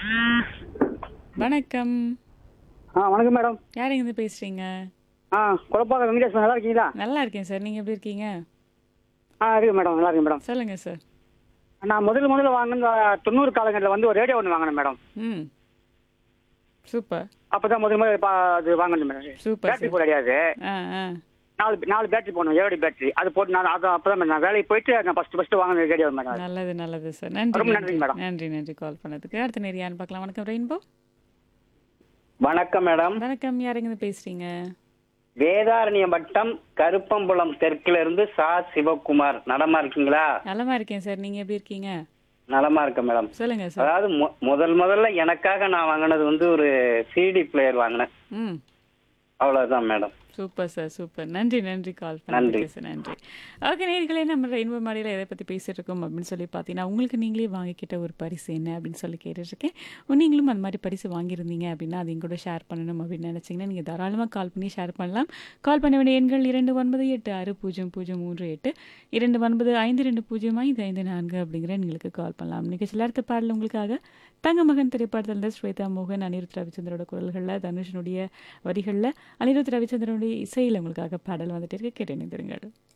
வணக்கம் ஆ வணக்கம் மேடம் யார் இருந்து பேசுறீங்க ஆ குழப்பாக வெங்கடேஷ் நல்லா இருக்கீங்களா நல்லா இருக்கேன் சார் நீங்க எப்படி இருக்கீங்க ஆ இருக்கு மேடம் நல்லா இருக்கு மேடம் சொல்லுங்க சார் நான் முதல் முதல்ல வாங்கின தொண்ணூறு காலங்களில் வந்து ஒரு ரேடியோ ஒன்று வாங்கினேன் மேடம் ம் சூப்பர் அப்போ தான் முதல் முதல்ல பா- அது வாங்கினேன் மேடம் சூப்பர் பேட்டரி சார் போட கிடையாது ஆ ஆ நாலு நாலு பேட்டரி போடணும் ஏழு பேட்டரி அது போட்டு நான் அது அப்போ தான் நான் வேலைக்கு போயிட்டு நான் ஃபஸ்ட்டு ஃபஸ்ட்டு வாங்கின ரேடியோ மேடம் அது. நல்லது நல்லது சார் நன்றி ரொம்ப நன்றி நன்றிங்க மேடம். நன்றி நன்றி கால் பண்ணதுக்கு அடுத்த நேரம் யாருன்னு பார்க்கலாம் வணக்கம் ரெயின்போ வணக்கம் மேடம் வணக்கம் யார் இருந்து பேசுறீங்க வேதாரண்ய வட்டம் கருப்பம்புலம் தெற்குல இருந்து சா சிவகுமார் நலமா இருக்கீங்களா நலமா இருக்கேன் சார் நீங்க எப்படி இருக்கீங்க நலமா இருக்கேன் மேடம் சொல்லுங்க சார் அதாவது மு- முதல் முதல்ல எனக்காக நான் வாங்கினது வந்து ஒரு சிடி பிளேயர் வாங்கினேன் ம் அவ்வளவுதான் மேடம் சூப்பர் சார் சூப்பர் நன்றி நன்றி கால் நன்றி. பண்ணதுக்கு சார் நன்றி ஓகே நேர்களே நம்ம ரெயின்போ மாடியில் எதை பற்றி பேசிட்டு இருக்கோம் அப்படின்னு சொல்லி பார்த்தீங்கன்னா உங்களுக்கு நீங்களே வாங்கிக்கிட்ட ஒரு பரிசு என்ன அப்படின்னு சொல்லி கேட்டுட்ருக்கேன் நீங்களும் அந்த மாதிரி பரிசு வாங்கியிருந்தீங்க அப்படின்னா அதையும் கூட ஷேர் பண்ணணும் அப்படின்னு நினச்சிங்கன்னா நீங்கள் தாராளமாக கால் பண்ணி ஷேர் பண்ணலாம் கால் பண்ண வேண்டிய எண்கள் இரண்டு ஒன்பது எட்டு ஆறு பூஜ்ஜியம் பூஜ்ஜியம் மூன்று எட்டு இரண்டு ஒன்பது ஐந்து ரெண்டு பூஜ்ஜியம் ஐந்து ஐந்து நான்கு அப்படிங்கிற எங்களுக்கு கால் பண்ணலாம் நிகழ்ச்சியில் அடுத்த பாடல் உங்களுக்காக தங்க மகன் திரைப்படத்தில் இருந்து ஸ்வேதா மோகன் அனிருத் ரவிச்சந்திரோட குரல்களில் தனுஷனுடைய வரிகளில் அனிருத் ரவிச்சந்திரனுடைய இசையில் உங்களுக்காக பாடல் வந்துட்டு இருக்கு கேட்டு நிறுத்துங்கள்